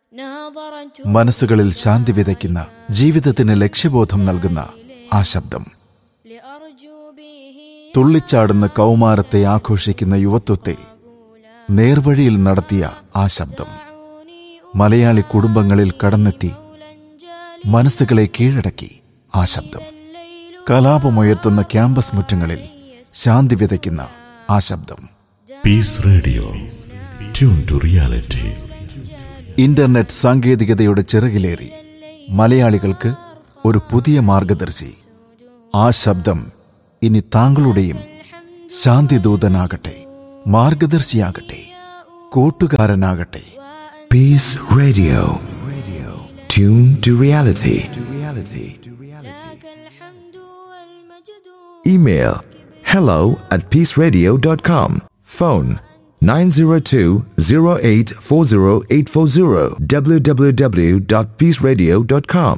മനസ്സുകളിൽ ശാന്തി വിതയ്ക്കുന്ന ജീവിതത്തിന് ലക്ഷ്യബോധം നൽകുന്ന ആ ശബ്ദം തുള്ളിച്ചാടുന്ന കൗമാരത്തെ ആഘോഷിക്കുന്ന യുവത്വത്തെ നേർവഴിയിൽ നടത്തിയ ആ ശബ്ദം മലയാളി കുടുംബങ്ങളിൽ കടന്നെത്തി മനസ്സുകളെ കീഴടക്കി ആ ശബ്ദം കലാപമുയർത്തുന്ന ക്യാമ്പസ് മുറ്റങ്ങളിൽ ശാന്തി വിതയ്ക്കുന്ന ആ ശബ്ദം peace radio tune to reality internet സാങ്കേതികതയുടെ ചിറകിലേറി മലയാളികൾക്ക് ഒരു പുതിയ മാർഗദർശി ആ ശബ്ദം ഇനി താങ്കളുടെയും ശാന്തിദൂതനാകട്ടെ മാർഗദർശിയാകട്ടെ കൂട്ടുകാരനാകട്ടെ Peace Radio. Tune to reality. Email hello at peaceradio.com. Phone 902-0840840 www.peaceradio.com.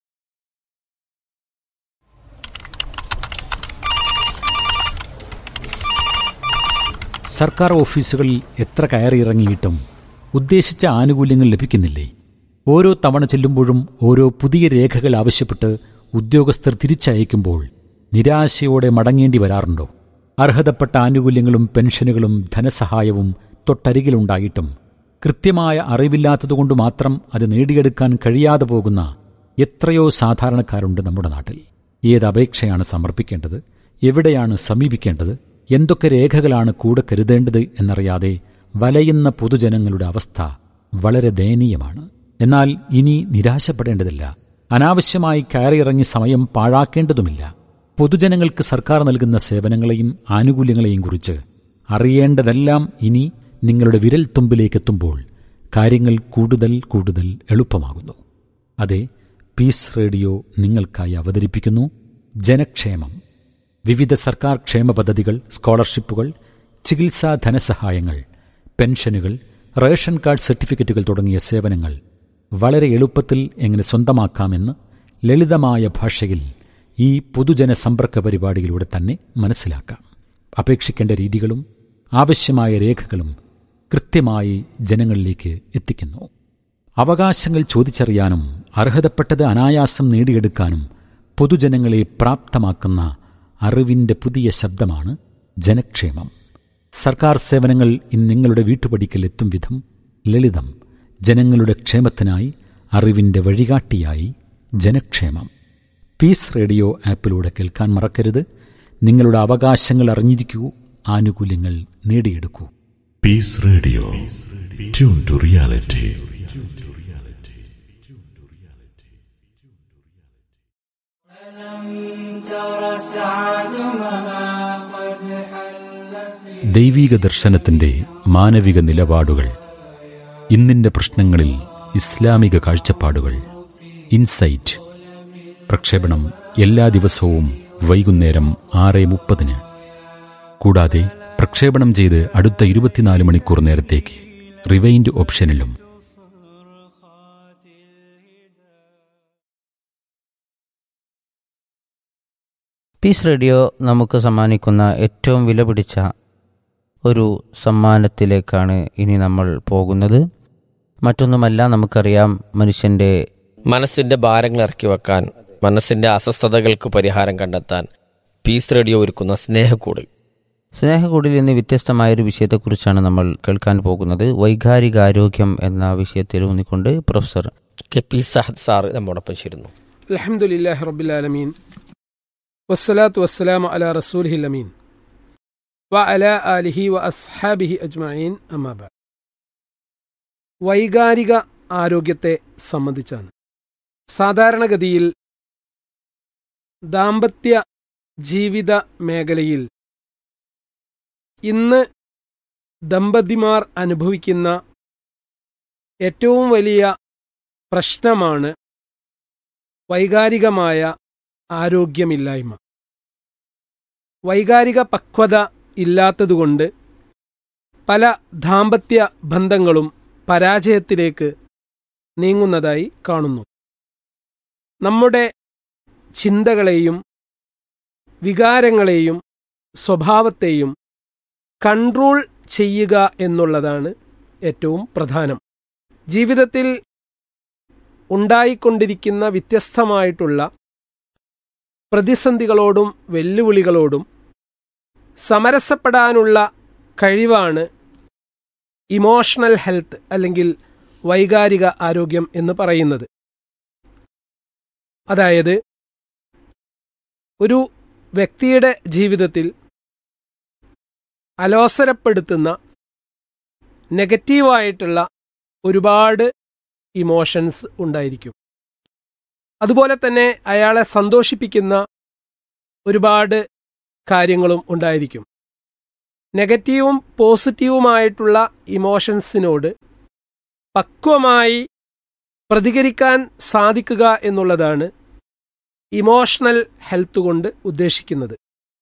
സർക്കാർ ഓഫീസുകളിൽ എത്ര കയറിയിറങ്ങിയിട്ടും ഉദ്ദേശിച്ച ആനുകൂല്യങ്ങൾ ലഭിക്കുന്നില്ലേ ഓരോ തവണ ചെല്ലുമ്പോഴും ഓരോ പുതിയ രേഖകൾ ആവശ്യപ്പെട്ട് ഉദ്യോഗസ്ഥർ തിരിച്ചയക്കുമ്പോൾ നിരാശയോടെ മടങ്ങേണ്ടി വരാറുണ്ടോ അർഹതപ്പെട്ട ആനുകൂല്യങ്ങളും പെൻഷനുകളും ധനസഹായവും തൊട്ടരികിലുണ്ടായിട്ടും കൃത്യമായ അറിവില്ലാത്തതുകൊണ്ട് മാത്രം അത് നേടിയെടുക്കാൻ കഴിയാതെ പോകുന്ന എത്രയോ സാധാരണക്കാരുണ്ട് നമ്മുടെ നാട്ടിൽ ഏത് അപേക്ഷയാണ് സമർപ്പിക്കേണ്ടത് എവിടെയാണ് സമീപിക്കേണ്ടത് എന്തൊക്കെ രേഖകളാണ് കൂടെ കരുതേണ്ടത് എന്നറിയാതെ വലയുന്ന പൊതുജനങ്ങളുടെ അവസ്ഥ വളരെ ദയനീയമാണ് എന്നാൽ ഇനി നിരാശപ്പെടേണ്ടതില്ല അനാവശ്യമായി കയറിയിറങ്ങി സമയം പാഴാക്കേണ്ടതുമില്ല പൊതുജനങ്ങൾക്ക് സർക്കാർ നൽകുന്ന സേവനങ്ങളെയും ആനുകൂല്യങ്ങളെയും കുറിച്ച് അറിയേണ്ടതെല്ലാം ഇനി നിങ്ങളുടെ വിരൽ തുമ്പിലേക്കെത്തുമ്പോൾ കാര്യങ്ങൾ കൂടുതൽ കൂടുതൽ എളുപ്പമാകുന്നു അതെ പീസ് റേഡിയോ നിങ്ങൾക്കായി അവതരിപ്പിക്കുന്നു ജനക്ഷേമം വിവിധ സർക്കാർ ക്ഷേമ പദ്ധതികൾ സ്കോളർഷിപ്പുകൾ ചികിത്സാ ധനസഹായങ്ങൾ പെൻഷനുകൾ റേഷൻ കാർഡ് സർട്ടിഫിക്കറ്റുകൾ തുടങ്ങിയ സേവനങ്ങൾ വളരെ എളുപ്പത്തിൽ എങ്ങനെ സ്വന്തമാക്കാമെന്ന് ലളിതമായ ഭാഷയിൽ ഈ പൊതുജന സമ്പർക്ക പരിപാടിയിലൂടെ തന്നെ മനസ്സിലാക്കാം അപേക്ഷിക്കേണ്ട രീതികളും ആവശ്യമായ രേഖകളും കൃത്യമായി ജനങ്ങളിലേക്ക് എത്തിക്കുന്നു അവകാശങ്ങൾ ചോദിച്ചറിയാനും അർഹതപ്പെട്ടത് അനായാസം നേടിയെടുക്കാനും പൊതുജനങ്ങളെ പ്രാപ്തമാക്കുന്ന അറിവിന്റെ പുതിയ ശബ്ദമാണ് ജനക്ഷേമം സർക്കാർ സേവനങ്ങൾ ഇന്ന് നിങ്ങളുടെ വീട്ടുപടിക്കൽ എത്തും വിധം ലളിതം ജനങ്ങളുടെ ക്ഷേമത്തിനായി അറിവിന്റെ വഴികാട്ടിയായി ജനക്ഷേമം പീസ് റേഡിയോ ആപ്പിലൂടെ കേൾക്കാൻ മറക്കരുത് നിങ്ങളുടെ അവകാശങ്ങൾ അറിഞ്ഞിരിക്കൂ ആനുകൂല്യങ്ങൾ നേടിയെടുക്കൂ peace radio tune to reality ദൈവീക ദർശനത്തിന്റെ മാനവിക നിലപാടുകൾ ഇന്നിന്റെ പ്രശ്നങ്ങളിൽ ഇസ്ലാമിക കാഴ്ചപ്പാടുകൾ ഇൻസൈറ്റ് പ്രക്ഷേപണം എല്ലാ ദിവസവും വൈകുന്നേരം ആറ് മുപ്പതിന് കൂടാതെ പ്രക്ഷേപണം ചെയ്ത് അടുത്ത ഇരുപത്തിനാല് മണിക്കൂർ നേരത്തേക്ക് റിവൈൻഡ് ഓപ്ഷനിലും പീസ് റേഡിയോ നമുക്ക് സമ്മാനിക്കുന്ന ഏറ്റവും വിലപിടിച്ച ഒരു സമ്മാനത്തിലേക്കാണ് ഇനി നമ്മൾ പോകുന്നത് മറ്റൊന്നുമല്ല നമുക്കറിയാം മനുഷ്യൻ്റെ മനസ്സിന്റെ ഭാരങ്ങൾ ഇറക്കി വെക്കാൻ മനസ്സിന്റെ അസ്വസ്ഥതകൾക്ക് പരിഹാരം കണ്ടെത്താൻ പീസ് റേഡിയോ ഒരുക്കുന്ന സ്നേഹക്കൂട് സ്നേഹകൂടിൽ നിന്ന് വ്യത്യസ്തമായൊരു വിഷയത്തെക്കുറിച്ചാണ് നമ്മൾ കേൾക്കാൻ പോകുന്നത് വൈകാരികാരോഗ്യം എന്ന വിഷയത്തിൽ ഊന്നിക്കൊണ്ട് professor K P Sahad sir നമ്മോടൊപ്പം ചേരുന്നു الحمد لله رب العالمين والصلاة والسلام على رسوله الأمين وعلى آله وأصحابه أجمعين أما بعد വൈകാരിക ആരോഗ്യത്തെ സംബന്ധിച്ചാണ് സാധാരണഗതിയിൽ ദാമ്പത്യ ജീവിത മേഖലയിൽ ഇന്ന് ദമ്പതിമാർ അനുഭവിക്കുന്ന ഏറ്റവും വലിയ പ്രശ്നമാണ് വൈകാരികമായ ആരോഗ്യമില്ലായ്മ വൈകാരിക പക്വത ഇല്ലാത്തതുകൊണ്ട് പല ദാമ്പത്യ ബന്ധങ്ങളും പരാജയത്തിലേക്ക് നീങ്ങുന്നതായി കാണുന്നു നമ്മുടെ ചിന്തകളെയും വികാരങ്ങളെയും സ്വഭാവത്തെയും കൺട്രോൾ ചെയ്യുക എന്നുള്ളതാണ് ഏറ്റവും പ്രധാനം ജീവിതത്തിൽ ഉണ്ടായിക്കൊണ്ടിരിക്കുന്ന വ്യത്യസ്തമായിട്ടുള്ള പ്രതിസന്ധികളോടും വെല്ലുവിളികളോടും സമരസപ്പെടാനുള്ള കഴിവാണ് ഇമോഷണൽ ഹെൽത്ത് അല്ലെങ്കിൽ വൈകാരിക ആരോഗ്യം എന്ന് പറയുന്നത് അതായത് ഒരു വ്യക്തിയുടെ ജീവിതത്തിൽ അലോസരപ്പെടുത്തുന്ന നെഗറ്റീവായിട്ടുള്ള ഒരുപാട് ഇമോഷൻസ് ഉണ്ടായിരിക്കും അതുപോലെ തന്നെ അയാളെ സന്തോഷിപ്പിക്കുന്ന ഒരുപാട് കാര്യങ്ങളും ഉണ്ടായിരിക്കും നെഗറ്റീവും പോസിറ്റീവുമായിട്ടുള്ള ഇമോഷൻസിനോട് പക്വമായി പ്രതികരിക്കാൻ സാധിക്കുക എന്നുള്ളതാണ് ഇമോഷണൽ ഹെൽത്ത് കൊണ്ട് ഉദ്ദേശിക്കുന്നത്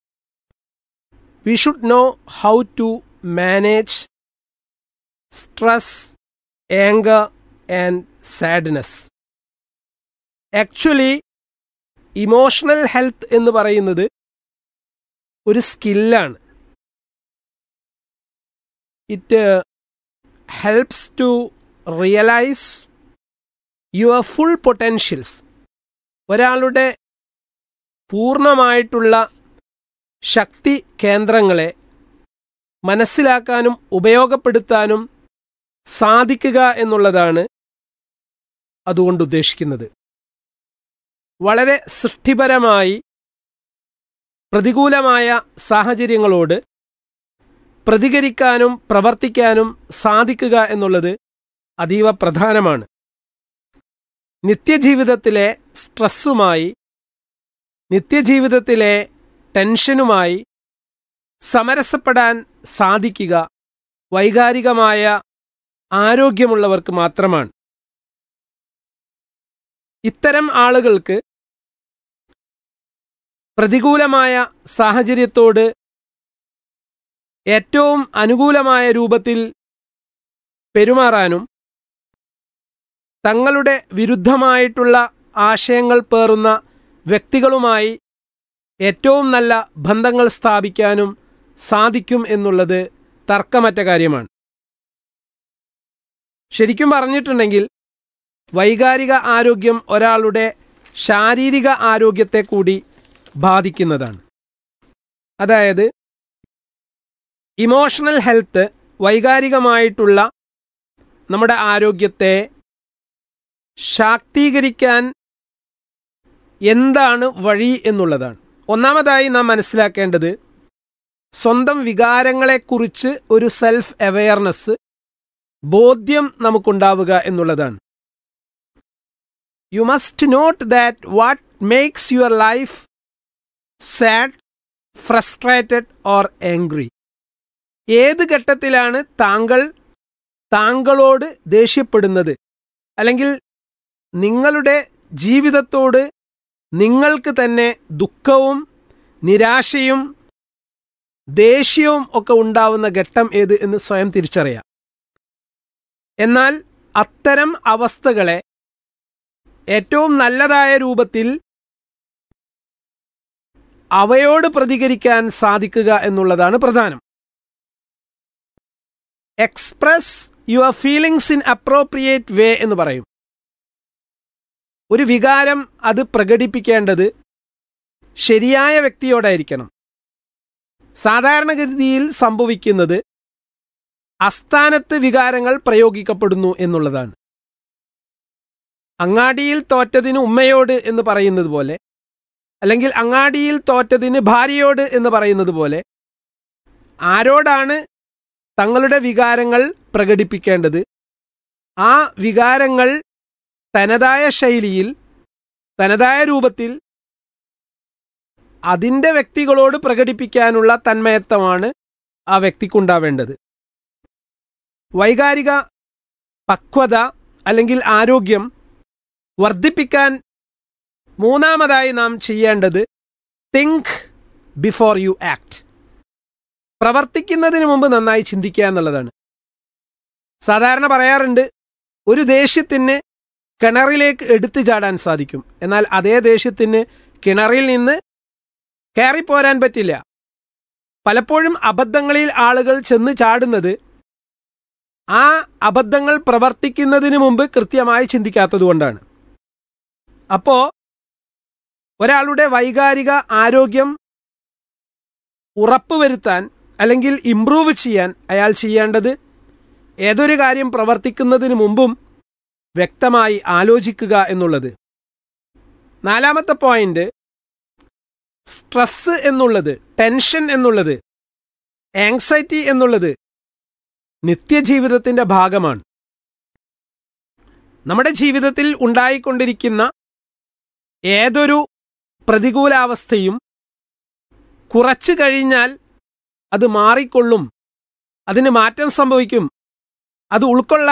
we should know how to manage stress anger and sadness actually emotional health എന്ന് പറയുന്നത് ഒരു സ്കില്ലാണ് it helps to realise your full potentials ഒരാളുടെ പൂർണ്ണമായിട്ടുള്ള ശക്തി കേന്ദ്രങ്ങളെ മനസ്സിലാക്കാനും ഉപയോഗപ്പെടുത്താനും സാധിക്കുക എന്നുള്ളതാണ് അതുകൊണ്ട് ഉദ്ദേശിക്കുന്നത് വളരെ സൃഷ്ടിപരമായി പ്രതികൂലമായ സാഹചര്യങ്ങളോട് പ്രതികരിക്കാനും പ്രവർത്തിക്കാനും സാധിക്കുക എന്നുള്ളത് അതീവ പ്രധാനമാണ് നിത്യജീവിതത്തിലെ സ്ട്രെസ്സുമായി നിത്യജീവിതത്തിലെ ടെൻഷനുമായി സമരസപ്പെടാൻ സാധിക്കുക വൈകാരികമായ ആരോഗ്യമുള്ളവർക്ക് മാത്രമാണ് ഇത്തരം ആളുകൾക്ക് പ്രതികൂലമായ സാഹചര്യത്തോട് ഏറ്റവും അനുകൂലമായ രൂപത്തിൽ പെരുമാറാനും തങ്ങളുടെ വിരുദ്ധമായിട്ടുള്ള ആശയങ്ങൾ പേറുന്ന വ്യക്തികളുമായി ഏറ്റവും നല്ല ബന്ധങ്ങൾ സ്ഥാപിക്കാനും സാധിക്കും എന്നുള്ളത് തർക്കമറ്റ കാര്യമാണ് ശരിക്കും പറഞ്ഞിട്ടുണ്ടെങ്കിൽ വൈകാരിക ആരോഗ്യം ഒരാളുടെ ശാരീരിക ആരോഗ്യത്തെ കൂടി ബാധിക്കുന്നതാണ് അതായത് ഇമോഷണൽ ഹെൽത്ത് വൈകാരികമായിട്ടുള്ള നമ്മുടെ ആരോഗ്യത്തെ ശാക്തീകരിക്കാൻ എന്താണ് വഴി എന്നുള്ളതാണ് ഒന്നാമതായി നാം മനസ്സിലാക്കേണ്ടത് സ്വന്തം വികാരങ്ങളെക്കുറിച്ച് ഒരു സെൽഫ് അവെയർനെസ് ബോധ്യം നമുക്കുണ്ടാവുക എന്നുള്ളതാണ് you must note that what makes your life sad frustrated or angry ഏത് ഘട്ടത്തിലാണ് താങ്കൾ താങ്കളോട് ദേഷ്യപ്പെടുന്നത് അല്ലെങ്കിൽ നിങ്ങളുടെ ജീവിതത്തോട് നിങ്ങൾക്ക് തന്നെ ദുഃഖവും നിരാശയും ദേഷ്യവും ഒക്കെ ഉണ്ടാവുന്ന ഘട്ടം ഏത് എന്ന് സ്വയം തിരിച്ചറിയാം എന്നാൽ അത്തരം അവസ്ഥകളെ ഏറ്റവും നല്ലതായ രൂപത്തിൽ അവയോട് പ്രതികരിക്കാൻ സാധിക്കുക എന്നുള്ളതാണ് പ്രധാനം express your feelings in appropriate way എന്ന് പറയും ഒരു വികാരം അത് പ്രകടിപ്പിക്കേണ്ടത് ശരിയായ വ്യക്തിയോടായിരിക്കണം സാധാരണഗതിയിൽ സംഭവിക്കുന്നത് അസ്ഥാനത്ത് വികാരങ്ങൾ പ്രയോഗിക്കപ്പെടുന്നു എന്നുള്ളതാണ് അങ്ങാടിയിൽ തോറ്റതിന് ഉമ്മയോട് എന്ന് പറയുന്നത് പോലെ അല്ലെങ്കിൽ അങ്ങാടിയിൽ തോറ്റതിന് ഭാര്യയോട് എന്ന് പറയുന്നത് പോലെ ആരോടാണ് തങ്ങളുടെ വികാരങ്ങൾ പ്രകടിപ്പിക്കേണ്ടത് ആ വികാരങ്ങൾ തനതായ ശൈലിയിൽ തനതായ രൂപത്തിൽ അതിൻ്റെ വ്യക്തികളോട് പ്രകടിപ്പിക്കാനുള്ള തന്മയത്വമാണ് ആ വ്യക്തിക്കുണ്ടാവേണ്ടത് വൈകാരിക പക്വത അല്ലെങ്കിൽ ആരോഗ്യം വർദ്ധിപ്പിക്കാൻ മൂന്നാമതായി നാം ചെയ്യേണ്ടത് തിങ്ക് ബിഫോർ യു ആക്ട് പ്രവർത്തിക്കുന്നതിന് മുമ്പ് നന്നായി ചിന്തിക്കുക എന്നുള്ളതാണ് സാധാരണ പറയാറുണ്ട് ഒരു ദേഷ്യത്തിന് കിണറിലേക്ക് എടുത്തു ചാടാൻ സാധിക്കും എന്നാൽ അതേ ദേഷ്യത്തിന് കിണറിൽ നിന്ന് കയറിപ്പോരാൻ പറ്റില്ല പലപ്പോഴും അബദ്ധങ്ങളിൽ ആളുകൾ ചെന്ന് ചാടുന്നത് ആ അബദ്ധങ്ങൾ പ്രവർത്തിക്കുന്നതിന് മുമ്പ് കൃത്യമായി ചിന്തിക്കാത്തതുകൊണ്ടാണ് അപ്പോ ഒരാളുടെ വൈകാരിക ആരോഗ്യം ഉറപ്പുവരുത്താൻ അല്ലെങ്കിൽ ഇംപ്രൂവ് ചെയ്യാൻ അയാൾ ചെയ്യേണ്ടത് ഏതൊരു കാര്യം പ്രവർത്തിക്കുന്നതിന് മുമ്പും വ്യക്തമായി ആലോചിക്കുക എന്നുള്ളത് നാലാമത്തെ പോയിന്റ് സ്ട്രെസ് എന്നുള്ളത് ടെൻഷൻ എന്നുള്ളത് ആങ്സൈറ്റി എന്നുള്ളത് നിത്യജീവിതത്തിന്റെ ഭാഗമാണ് നമ്മുടെ ജീവിതത്തിൽ ഉണ്ടായിക്കൊണ്ടിരിക്കുന്ന ഏതൊരു പ്രതികൂലാവസ്ഥയും കുറച്ചു കഴിഞ്ഞാൽ അത് മാറിക്കൊള്ളും അതിന് മാറ്റം സംഭവിക്കും അത് ഉൾക്കൊള്ളാൻ